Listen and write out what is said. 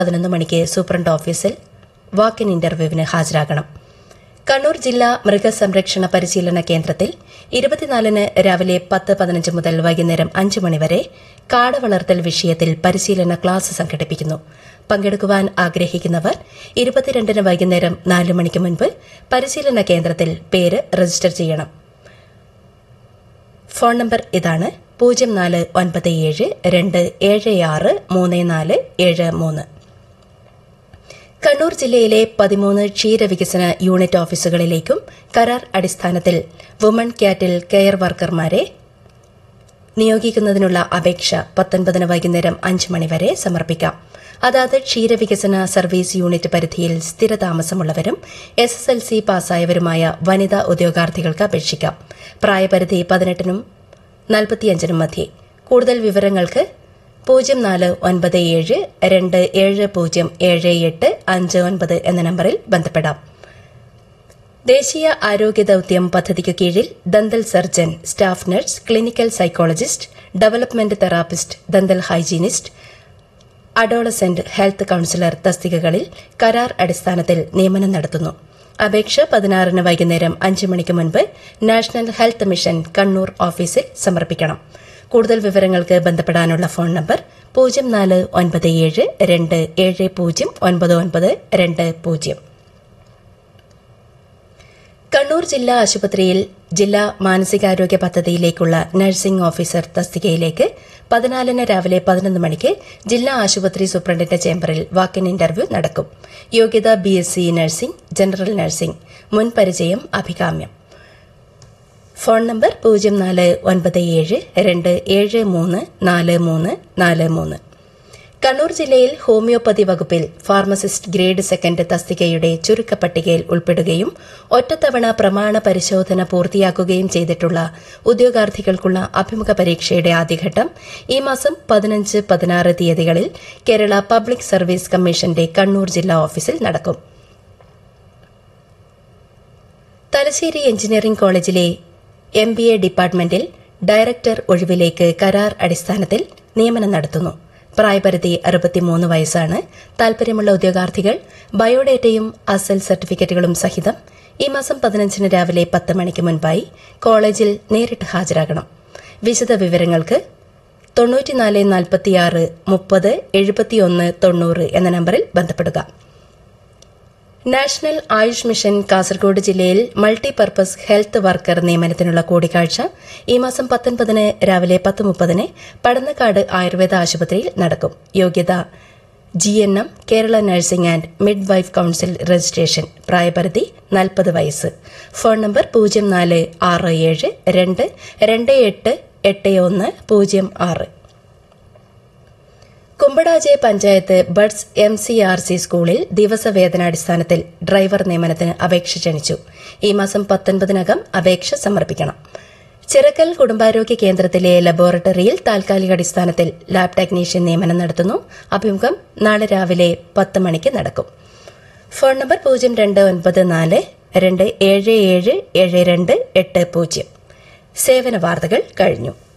പതിനൊന്ന് മണിക്ക് സൂപ്രണ്ട് ഓഫീസിൽ വാക്ക് ഇൻ ഇന്റർവ്യൂവിന് ഹാജരാകണം കണ്ണൂർ ജില്ലാ മൃഗസംരക്ഷണ പരിശീലന കേന്ദ്രത്തിൽ ഇരുപത്തിനാലിന് രാവിലെ പത്ത് പതിനഞ്ച് മുതൽ വൈകുന്നേരം അഞ്ച് മണിവരെ കാട വളർത്തൽ വിഷയത്തിൽ പരിശീലന ക്ലാസ് സംഘടിപ്പിക്കുന്നു പങ്കെടുക്കുവാൻ ആഗ്രഹിക്കുന്നവർ ഇരുപത്തിരണ്ടിന് വൈകുന്നേരം നാല് മണിക്ക് മുൻപ് പരിശീലന കേന്ദ്രത്തിൽ പേര് രജിസ്റ്റർ ചെയ്യണം ഫോൺ നമ്പർ ഇതാണ് പൂജ്യം നാല് ഒൻപത് ഏഴ് രണ്ട് ഏഴ് ആറ് മൂന്ന് നാല് ഏഴ് മൂന്ന് കണ്ണൂർ ജില്ലയിലെ പതിമൂന്ന് ക്ഷീരവികസന യൂണിറ്റ് ഓഫീസുകളിലേക്കും കരാർ അടിസ്ഥാനത്തിൽ വുമൺ ക്യാറ്റിൽ കെയർ വർക്കർമാരെ നിയോഗിക്കുന്നതിനുള്ള അപേക്ഷ പത്തൊൻപതിന് വൈകുന്നേരം അഞ്ച് മണിവരെ സമർപ്പിക്കാം അതാത് ക്ഷീരവികസന സർവീസ് യൂണിറ്റ് പരിധിയിൽ സ്ഥിരതാമസമുള്ളവരും എസ് എസ് എൽ സി പാസ്സായവരുമായ വനിതാ ഉദ്യോഗാർത്ഥികൾക്ക് അപേക്ഷിക്കാം പ്രായപരിധി പതിനെട്ടിനും നാൽപ്പത്തിയഞ്ചിനും മധ്യേ കൂടുതൽ വിവരങ്ങൾക്ക് പൂജ്യം നാല് ഒൻപത് ഏഴ് രണ്ട് ഏഴ് പൂജ്യം ഏഴ് എട്ട് അഞ്ച് ഒൻപത് എന്ന നമ്പറിൽ ബന്ധപ്പെടാം ദേശീയ ആരോഗ്യ ദൌത്യം പദ്ധതിക്കു കീഴിൽ dental surgeon staff nurse clinical psychologist development therapist dental hygienist adolescent health counsellor തസ്തികകളിൽ കരാർ അടിസ്ഥാനത്തിൽ നിയമനം നടത്തുന്നു അപേക്ഷ പതിനാറിന് വൈകുന്നേരം അഞ്ച് മണിക്ക് മുൻപ് നാഷണൽ ഹെൽത്ത് മിഷൻ കണ്ണൂർ ഓഫീസിൽ സമർപ്പിക്കണം കൂടുതൽ വിവരങ്ങൾക്ക് ബന്ധപ്പെടാനുള്ള ഫോൺ നമ്പർ പൂജ്യം നാല് ഒൻപത് ഏഴ് രണ്ട് ഏഴ് പൂജ്യം ഒൻപത് ഒൻപത് രണ്ട് പൂജ്യം കണ്ണൂർ ജില്ലാ ആശുപത്രിയിൽ ജില്ലാ മാനസികാരോഗ്യ പദ്ധതിയിലേക്കുള്ള നഴ്സിംഗ് ഓഫീസർ തസ്തികയിലേക്ക് പതിനാലിന് രാവിലെ പതിനൊന്ന് മണിക്ക് ജില്ലാ ആശുപത്രി സൂപ്രണ്ടിന്റെ ചേംബറിൽ വാക്കിൻ ഇന്റർവ്യൂ നടക്കും യോഗ്യത B S C nursing general nursing മുൻ പരിചയം അഭികാമ്യം ഫോൺ നമ്പർ പൂജ്യം നാല് ഒൻപത് ഏഴ് രണ്ട് ഏഴ് മൂന്ന് നാല് മൂന്ന് നാല് മൂന്ന് കണ്ണൂർ ജില്ലയിൽ ഹോമിയോപ്പതി വകുപ്പിൽ ഫാർമസിസ്റ്റ് ഗ്രേഡ് സെക്കൻഡ് തസ്തികയുടെ ചുരുക്കപ്പട്ടികയിൽ ഉൾപ്പെടുകയും ഒറ്റത്തവണ പ്രമാണ പരിശോധന പൂർത്തിയാക്കുകയും ചെയ്തിട്ടുള്ള ഉദ്യോഗാർത്ഥികൾക്കുള്ള അഭിമുഖ പരീക്ഷയുടെ ആദ്യഘട്ടം ഈ മാസം പതിനഞ്ച് പതിനാറ് തീയതികളിൽ കേരള പബ്ലിക് സർവീസ് കമ്മീഷന്റെ കണ്ണൂർ ജില്ലാ ഓഫീസിൽ നടക്കും തലശ്ശേരി എഞ്ചിനീയറിംഗ് കോളേജിലെ എം ബി എ ഡിപ്പാർട്ട്മെന്റിൽ ഡയറക്ടർ ഒഴിവിലേക്ക് കരാർ അടിസ്ഥാനത്തിൽ നിയമനം നടത്തുന്നു പ്രായപരിധി അറുപത്തിമൂന്ന് വയസ്സാണ് താൽപര്യമുള്ള ഉദ്യോഗാർത്ഥികൾ ബയോഡേറ്റയും അസൽ സർട്ടിഫിക്കറ്റുകളും സഹിതം ഈ മാസം പതിനഞ്ചിന് രാവിലെ പത്ത് മണിക്ക് മുൻപായി കോളേജിൽ നേരിട്ട് ഹാജരാകണം വിശദ വിവരങ്ങൾക്ക് തൊണ്ണൂറ്റിനാല് നാൽപ്പത്തിയാറ് മുപ്പത് എഴുപത്തിയൊന്ന് തൊണ്ണൂറ് എന്ന നമ്പറിൽ ബന്ധപ്പെടുക നാഷണൽ ആയുഷ് മിഷൻ കാസർഗോഡ് ജില്ലയിൽ മൾട്ടിപർപ്പസ് ഹെൽത്ത് വർക്കർ നിയമനത്തിനുള്ള കൂടിക്കാഴ്ച ഈ മാസം പത്തൊൻപതിന് രാവിലെ പത്ത് മുപ്പതിന് പടന്നക്കാട് ആയുർവേദ ആശുപത്രിയിൽ നടക്കും യോഗ്യത G N M Kerala nursing and midwife council registration പ്രായപരിധി നാൽപ്പത് വയസ്സ് ഫോൺ നമ്പർ പൂജ്യം നാല് ആറ് ഏഴ് രണ്ട് രണ്ട് എട്ട് എട്ട് ഒന്ന് പൂജ്യം ആറ് Kumbadaje panchayat buds M C R C സ്കൂളിൽ ദിവസവേതനാടിസ്ഥാനത്തിൽ ഡ്രൈവർ നിയമനത്തിന് അപേക്ഷ ക്ഷണിച്ചു ഈ മാസം പത്തൊൻപതിനകം അപേക്ഷ സമർപ്പിക്കണം ചിറക്കൽ കുടുംബാരോഗ്യ കേന്ദ്രത്തിലെ ലബോറട്ടറിയിൽ താൽക്കാലിക അടിസ്ഥാനത്തിൽ ലാബ് ടെക്നീഷ്യൻ നിയമനം നടത്തുന്നു അഭിമുഖം നാളെ രാവിലെ പത്ത് മണിക്ക് നടക്കും ഫോൺ നമ്പർ പൂജ്യം രണ്ട് ഒൻപത് നാല് രണ്ട് ഏഴ് ഏഴ് ഏഴ് രണ്ട് എട്ട് പൂജ്യം സേവന വാർത്തകൾ കഴിഞ്ഞു